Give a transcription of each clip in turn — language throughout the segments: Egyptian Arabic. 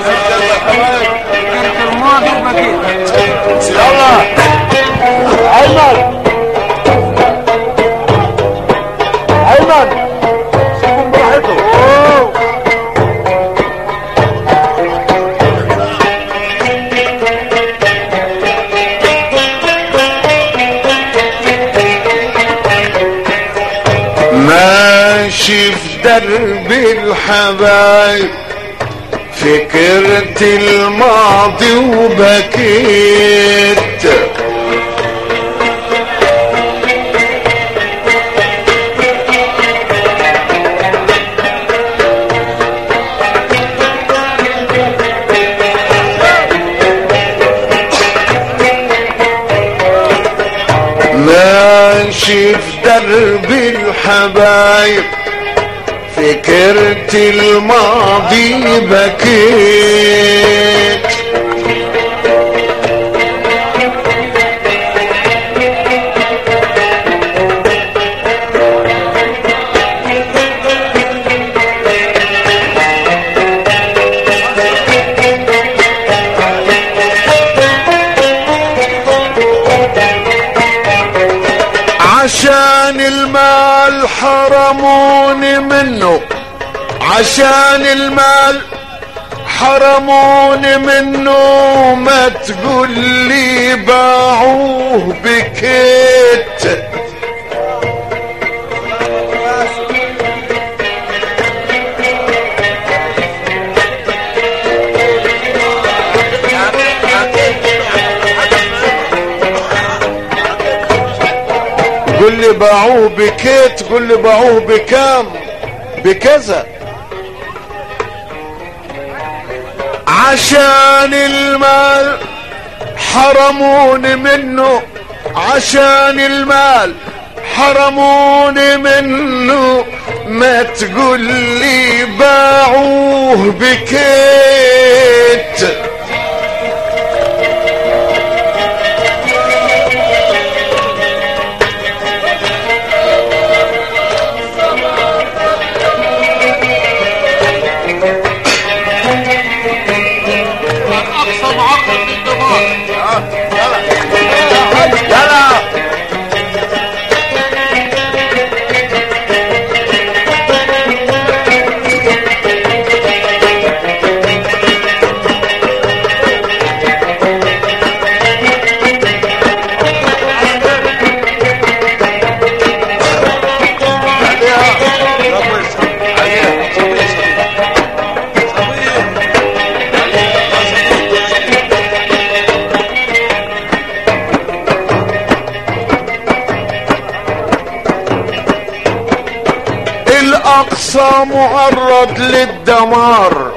يلا ايمن ايمن سيبهم براحتهم ماشي في درب الحبايب فكرت الماضي وبكيت ماشي في درب الحبايب فكرت الماضي بكيت عشان المال حرموني منه عشان المال حرموني منه ما تقول لي باعوه بكيت قل لي باعوه بكيت قل لي باعوه بكام بكذا عشان المال حرموني منه عشان المال حرموني منه ما تقول لي باعوه بكيت اقصى معرض للدمار يلا الاقصى معرض للدمار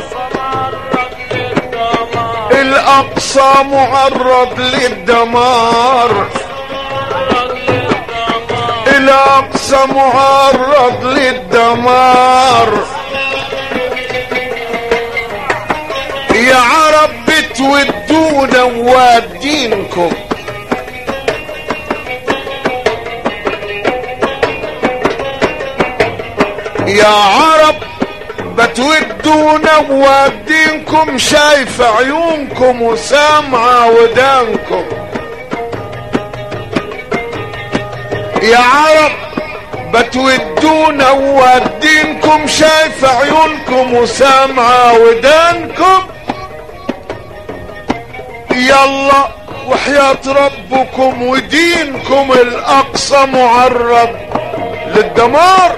الاقصى معرض للدمار الاقصى معرض للدمار يا عرب بتودونا وادينكم يا عرب بتودونا وادينكم شايف عيونكم وسامعة ودانكم يا عرب بتودونا وادينكم شايف عيونكم وسامعة ودانكم يلا وحياة ربكم ودينكم الأقصى معرض للدمار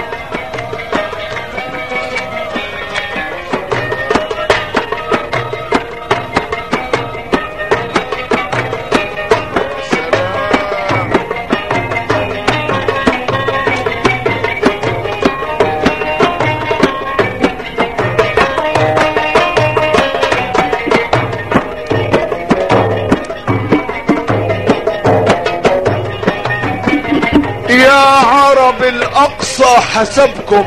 يا عرب الاقصى حسبكم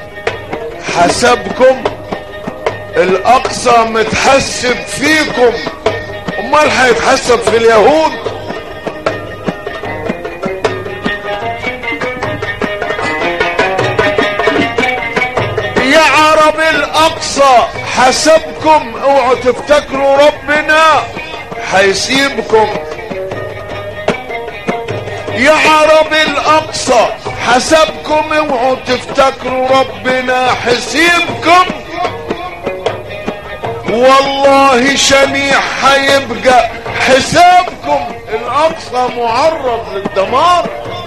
حسبكم الاقصى متحسب فيكم امال هيتحسب في اليهود يا عرب الاقصى حسبكم اوعوا تفتكروا ربنا هيسيبكم يا عرب الاقصى حسبكم اوعوا تفتكروا ربنا حسيبكم والله شنيع هيبقى حسابكم الاقصى معرض للدمار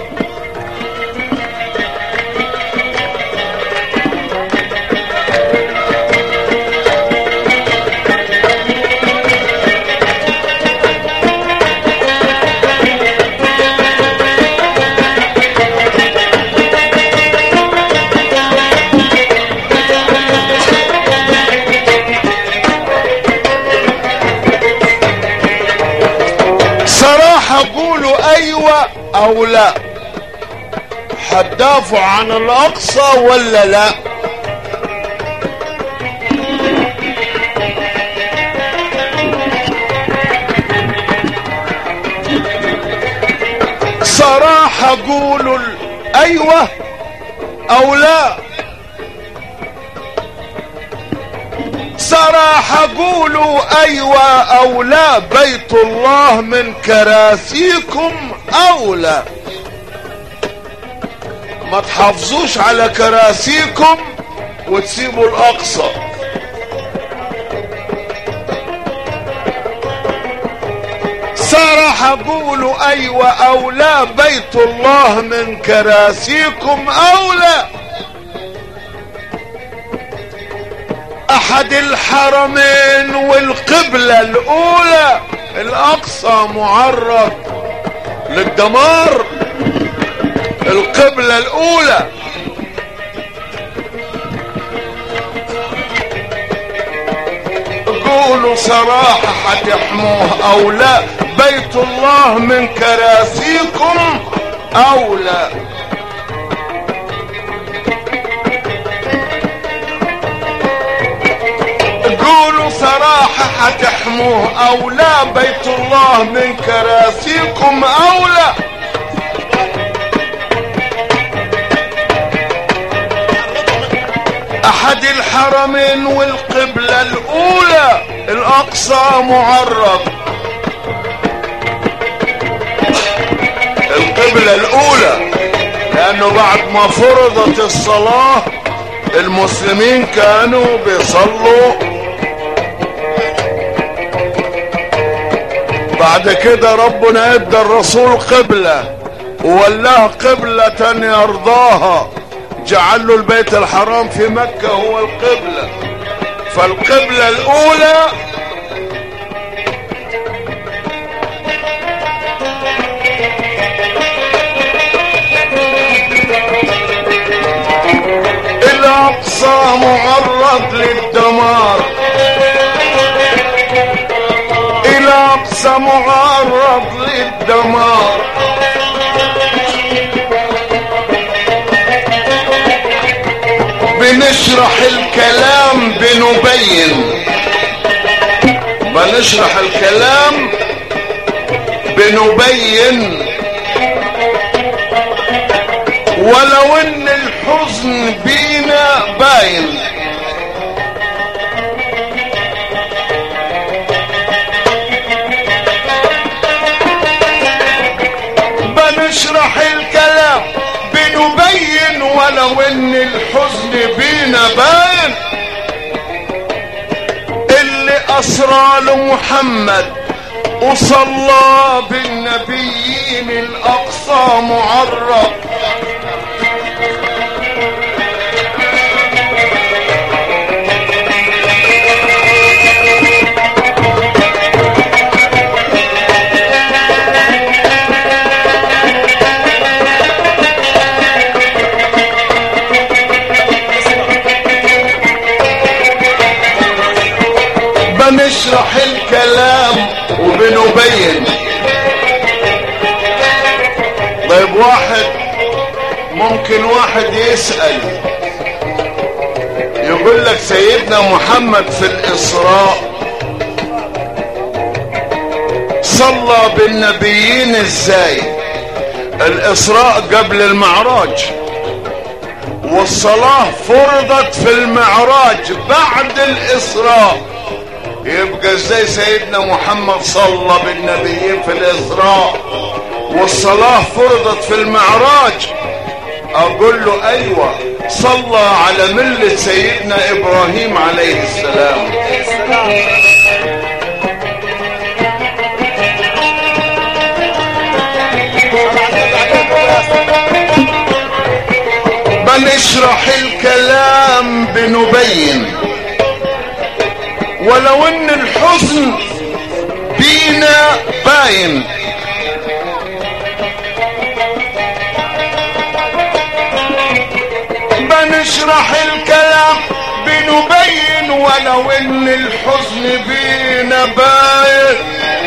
صراحة قولوا ايوه او لا هتدافعوا عن الاقصى ولا لا صراحة قولوا ال- ايوه او لا صراحة قولوا ايوه او لا بيت الله من كراسيكم اولى ما تحافظوش على كراسيكم وتسيبوا الاقصى صراحة قولوا ايوه او لا بيت الله من كراسيكم اولى احد الحرمين والقبلة الاولى الاقصى معرض للدمار القبلة الاولى قولوا صراحة هتحموه او لا بيت الله من كراسيكم او لا قولوا صراحة هتحموه او لا بيت الله من كراسيكم او لا احد الحرمين والقبلة الاولى الاقصى معرض القبلة الاولى لانه بعد ما فرضت الصلاة المسلمين كانوا بيصلوا بعد كده ربنا ادى الرسول قبلة وولاه قبلة يرضاها جعل له البيت الحرام في مكة هو القبلة فالقبلة الأولى الأقصى معرض للدمار الأقصى معرض للدمار بنشرح الكلام بنبين بنشرح الكلام بنبين ولو ان الحزن بينا باين بنشرح الكلام بنبين ولو ان الحزن بينا باين اللي اسرى لمحمد وصلى بالنبيين الاقصى معرض بنشرح الكلام وبنبين طيب واحد ممكن واحد يسأل يقول لك سيدنا محمد في الإسراء صلى بالنبيين ازاي الإسراء قبل المعراج والصلاة فرضت في المعراج بعد الإسراء يبقى ازاي سيدنا محمد صلى بالنبيين في الإسراء والصلاة فرضت في المعراج أقول له أيوة صلى على ملة سيدنا إبراهيم عليه السلام بنشرح الكلام بنبين ولو ان الحزن بينا باين بنشرح الكلام بنبين ولو ان الحزن بينا باين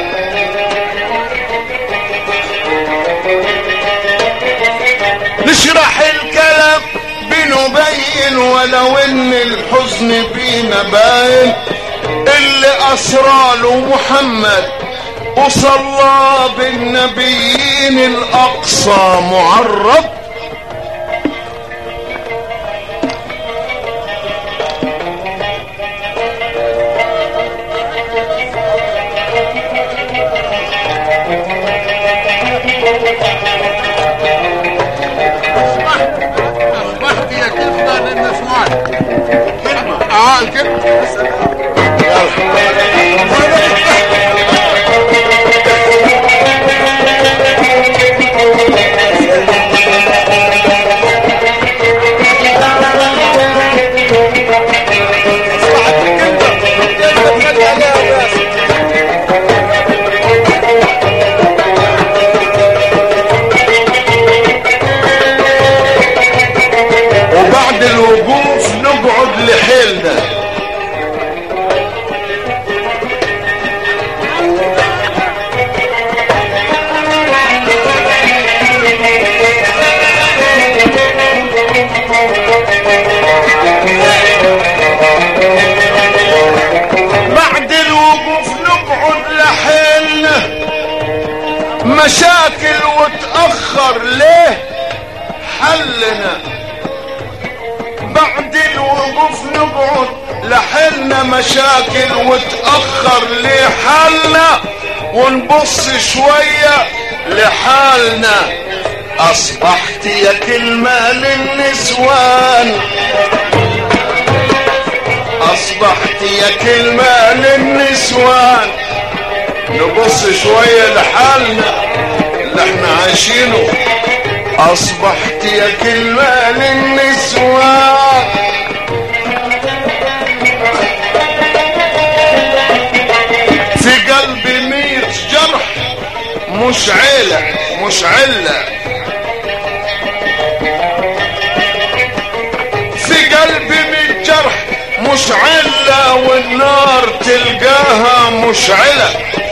نشرح الكلام بنبين ولو ان الحزن بينا باين اللي اسرى له محمد وصلى بالنبيين الاقصى معرض اسمحت يا كلمة لان اسمعك كلمة اه الكلمة وبعد الوقوف نقعد لحيلنا بعد الوقوف نقعد لحيلنا مشاكل وتأخر ليه حلنا بعد الوقوف نقعد لحلنا مشاكل وتأخر لحالنا ونبص شوية لحالنا أصبحت يا كلمة للنسوان أصبحت يا كلمة للنسوان نبص شوية لحالنا اللي احنا عايشينه أصبحت يا كلمة للنسوان في قلبي ميت جرح مش عيلة مش علة في قلبي ميت جرح مش علة والنار تلقاها مشعلة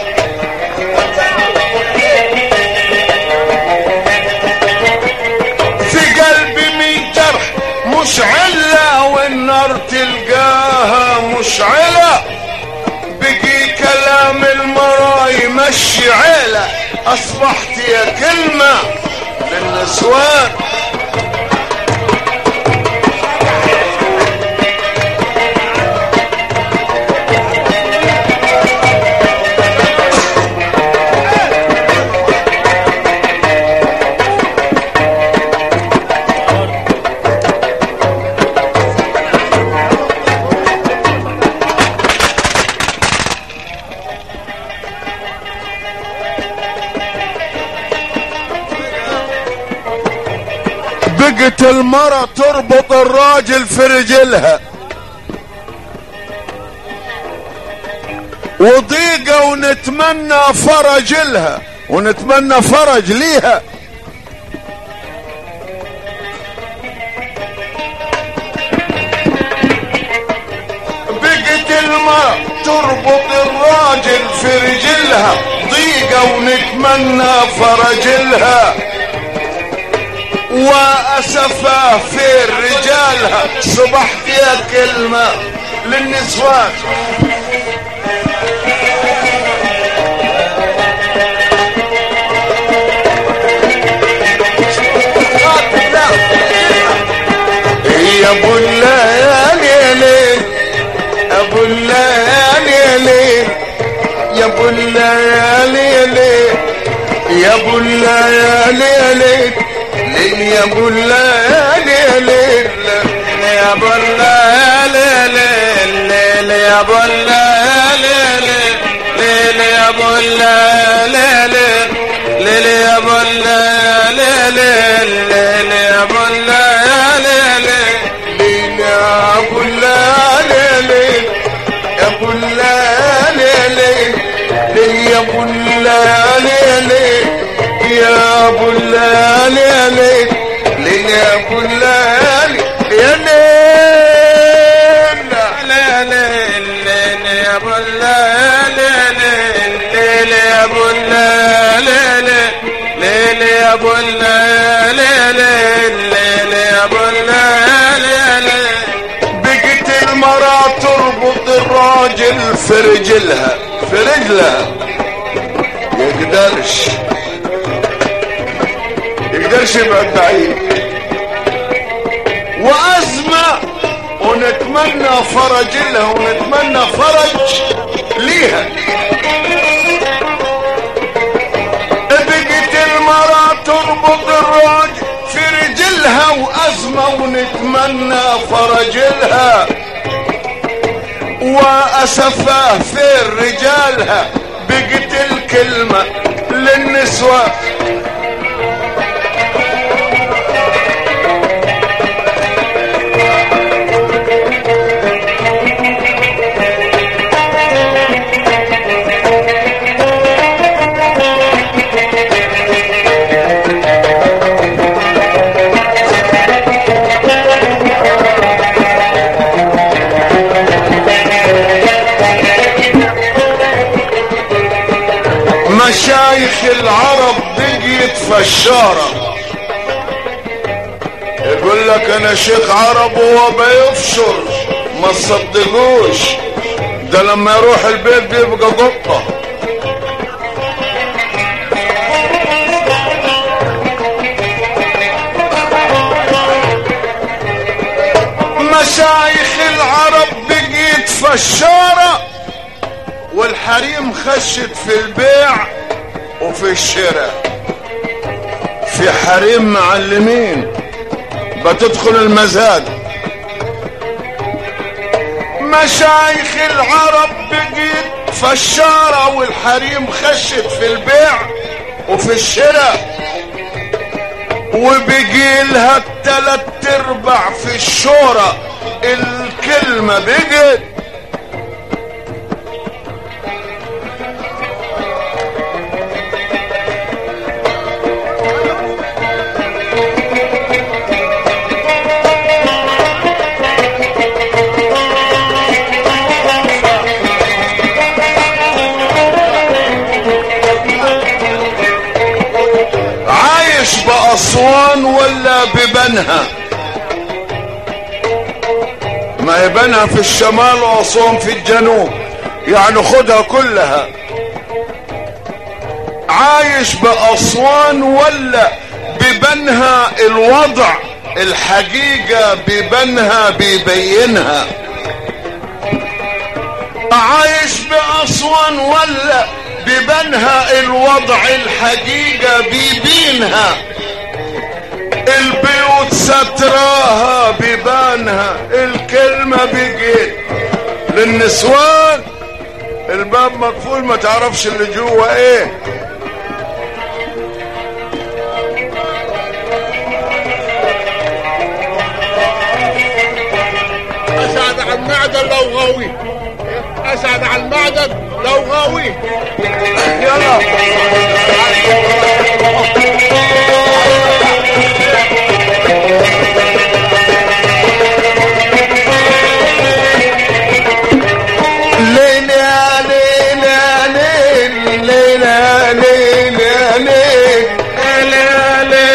في قلبي ميت جرح مشعلة والنار تلقاها مشعلة بقي كلام المرا يمشي عيلة أصبحت يا كلمة للنسوان بقت المرة تربط الراجل في رجلها وضيقة ونتمنى فرج لها ونتمنى فرج ليها بقت المرة تربط الراجل في رجلها ضيقة ونتمنى فرج لها وأسفة في رجالها صبحت يا كلمة للنسوان ابو الليالي ليل ليل يا ابو الليالي ليل يا ابو الليالي ليل يا ابو الليالي ليل يا ابو الليالي ليل يا ابو الليالي ليل يا ابو الليالي ليل يا ابو الليالي ليل يا ابو الليالي ليل ليل يا ابو الليالي ليل يا ابو الليالي ليل ليل يا ابو الليالي يا ليل يا ابو الليالي ليل يا ابو الليالي ليل يا ابو الليالي ليل يا ابو الليالي بقت المرأة تربط الراجل في رجلها في رجلها يقدرش يقدرش يبعد بعيد وأزمة ونتمنى فرج لها ونتمنى فرج ليها بقت المرأة تربط الراجل في رجلها وأزمة ونتمنى فرج لها وأسفاه في رجالها بقت الكلمة للنسوة مشايخ العرب بقيت فشارة يقول لك انا شيخ عرب وهو بيفشر ما تصدقوش ده لما يروح البيت بيبقى قطة مشايخ العرب بقيت فشاره والحريم خشت في البيع وفي الشراء في حريم معلمين بتدخل المزاد مشايخ العرب بقيت فشارة والحريم خشت في البيع وفي الشراء وبقي لها التلات ارباع في الشورى الكلمة بقت عايش بأسوان ولا ببنها ما هي بنها في الشمال وأسوان في الجنوب يعني خدها كلها عايش بأسوان ولا ببنها الوضع الحقيقة ببنها بيبينها عايش بأسوان ولا ببنها الوضع الحقيقة بيبينها البيوت ستراها ببانها الكلمة بقيت للنسوان الباب مقفول ما تعرفش اللي جوه ايه اسعد على المعدن لو غاوي اسعد على المعدن لو غاوي يلا ليل يا ليل يا ليل ليل يا ليل يا ليل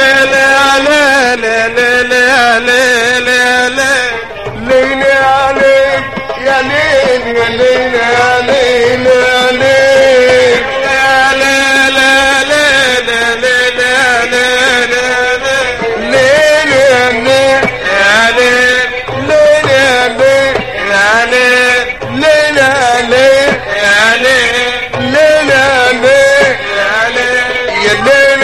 ليل يا ليل يا ليل يا ليل يا ليل يا ليل ليل يا ليل ليل يا ليل ليل يا ليل ليل يا ليل يا ليل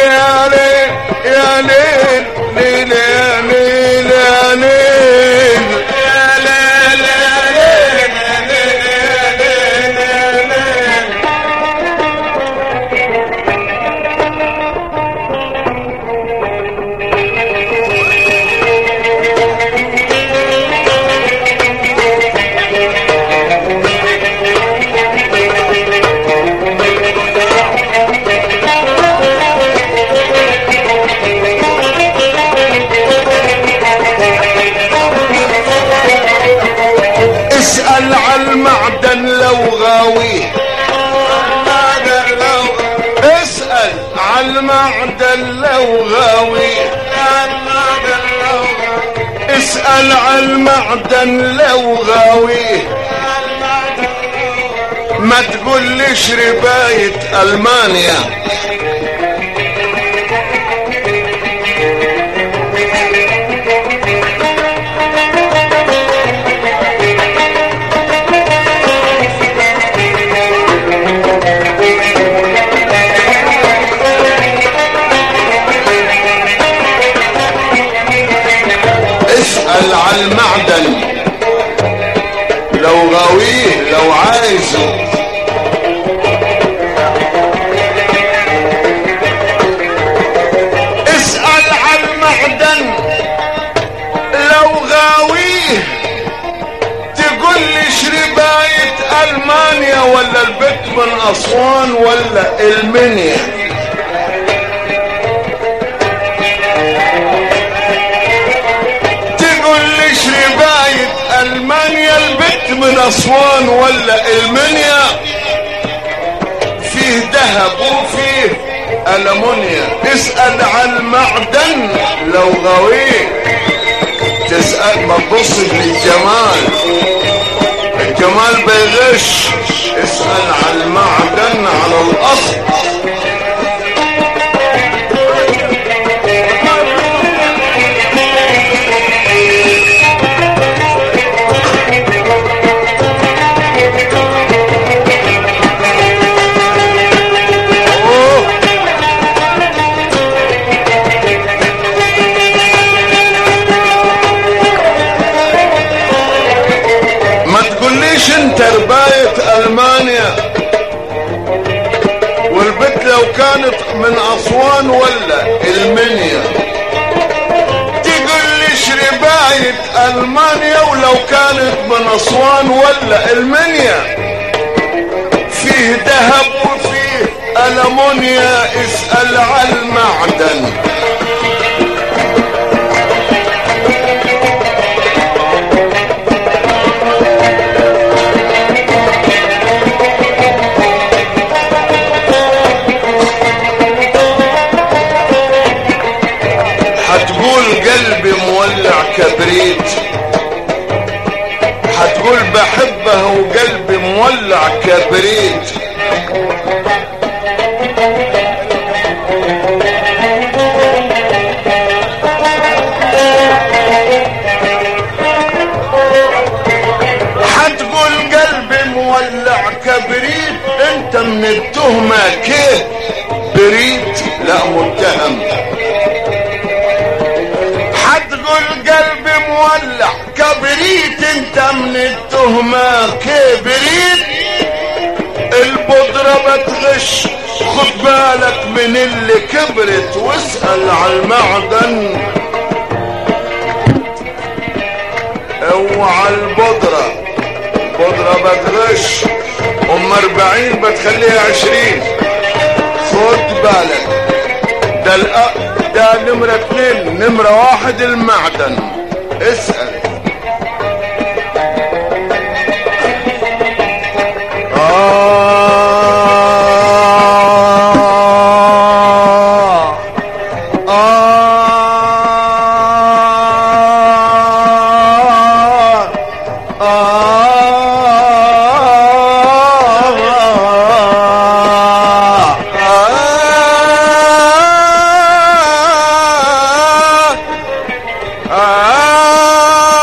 المعدن لو غاوي اسأل على المعدن لو غاوي ما تقوليش رباية ألمانيا اسأل على المعدن لو غاويه لو عايزه اسأل على المعدن لو غاويه تقول لي شرباية ألمانيا ولا البت من أسوان ولا المنيا تقول لي شرباية ألمانيا البت من أسوان ولا المنيا فيه ذهب وفيه ألمونيا اسأل عن المعدن لو غويه تسأل ما تبص للجمال الجمال بيغش اسأل عن المعدن على الأصل ما تقوليش انت رباية المانيا والبت لو كانت من اسوان ولا المنيا تقوليش رباية المانيا ولو كانت من اسوان ولا المنيا فيه ذهب وفيه ألمونيا اسأل على المعدن هتقول قلبي مولع كبريت هتقول بحبه وقلبي مولع كبريت هتقول قلبي مولع كبريت انت من التهمة كيف بريت لا متهم هتقول قلبي مولع كبريت انت من التهمة كبريت البودرة بتغش خد بالك من اللي كبرت واسأل على المعدن اوعى البودرة بودرة بتغش ام اربعين بتخليها عشرين خد بالك ده الأ... ده نمرة اتنين نمرة واحد المعدن اسأل آه آه آه آه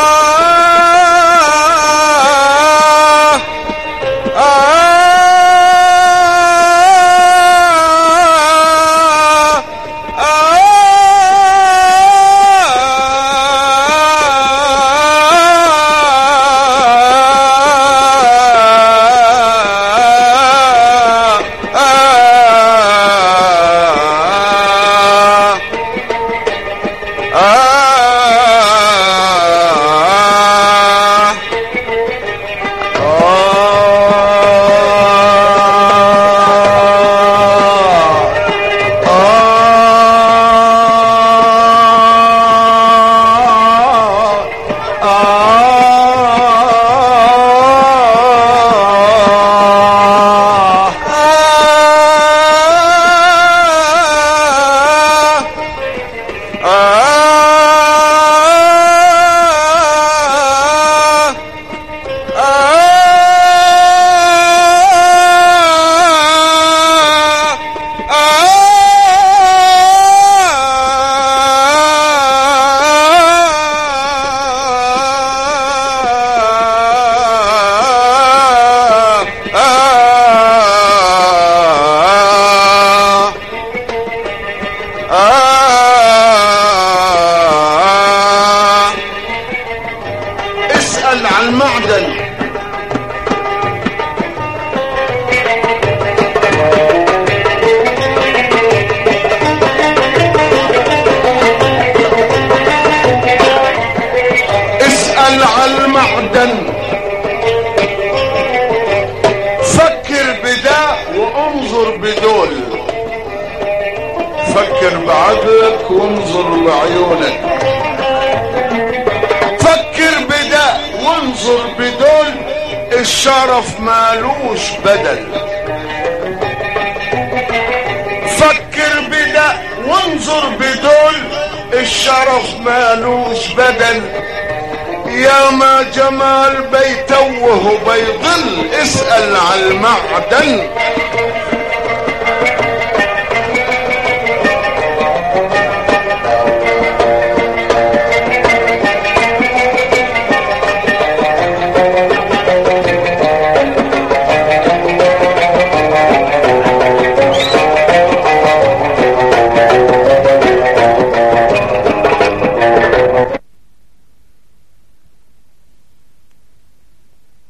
فكر بعقلك وانظر بعيونك فكر بده وانظر بدول الشرف مالوش بدل فكر بده وانظر بدول الشرف مالوش بدل يا ما جمال بيتوه بيضل اسأل على المعدن